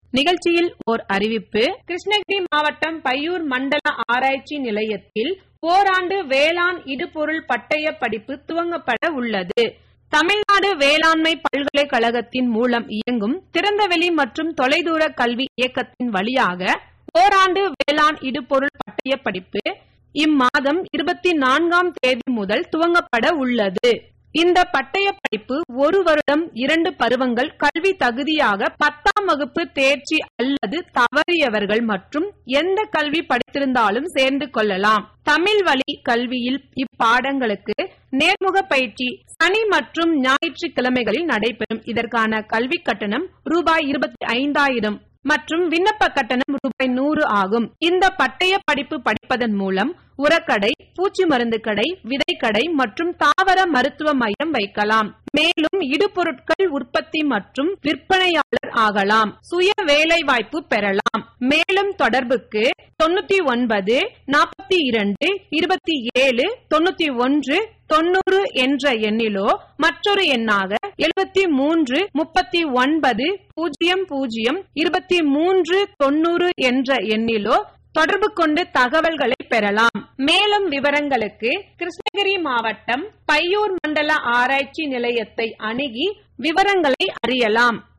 நிகழ்ச்சியில் ஓர் அறிவிப்பு கிருஷ்ணகிரி மாவட்டம் பையூர் மண்டல ஆராய்ச்சி நிலையத்தில் ஓராண்டு வேளாண் இடுபொருள் பட்டய படிப்பு துவங்கப்பட உள்ளது தமிழ்நாடு வேளாண்மை பல்கலைக்கழகத்தின் மூலம் இயங்கும் திறந்தவெளி மற்றும் தொலைதூர கல்வி இயக்கத்தின் வழியாக ஓராண்டு வேளாண் இடுபொருள் பட்டய படிப்பு இம்மாதம் இருபத்தி நான்காம் தேதி முதல் துவங்கப்பட உள்ளது இந்த பட்டய படிப்பு ஒரு வருடம் இரண்டு பருவங்கள் கல்வி தகுதியாக பத்தாம் வகுப்பு தேர்ச்சி அல்லது தவறியவர்கள் மற்றும் எந்த கல்வி படித்திருந்தாலும் சேர்ந்து கொள்ளலாம் தமிழ் வழி கல்வியில் இப்பாடங்களுக்கு நேர்முக பயிற்சி சனி மற்றும் ஞாயிற்றுக்கிழமைகளில் நடைபெறும் இதற்கான கல்வி கட்டணம் ரூபாய் இருபத்தி ஐந்தாயிரம் மற்றும் விண்ணப்ப கட்டணம் ரூபாய் நூறு ஆகும் இந்த பட்டய படிப்பு படிப்பதன் மூலம் உரக்கடை பூச்சி மருந்து கடை விதைக்கடை மற்றும் தாவர மருத்துவ மையம் வைக்கலாம் மேலும் இடுபொருட்கள் உற்பத்தி மற்றும் விற்பனையாளர் ஆகலாம் சுய வேலை வாய்ப்பு பெறலாம் மேலும் தொடர்புக்கு தொண்ணூத்தி ஒன்பது நாற்பத்தி இரண்டு இருபத்தி ஏழு தொண்ணூத்தி ஒன்று தொண்ணூறு என்ற எண்ணிலோ மற்றொரு எண்ணாக எழுபத்தி மூன்று முப்பத்தி ஒன்பது பூஜ்ஜியம் பூஜ்ஜியம் இருபத்தி மூன்று தொண்ணூறு என்ற எண்ணிலோ தொடர்பு கொண்டு தகவல்களை பெறலாம் மேலும் விவரங்களுக்கு கிருஷ்ணகிரி மாவட்டம் பையூர் மண்டல ஆராய்ச்சி நிலையத்தை அணுகி விவரங்களை அறியலாம்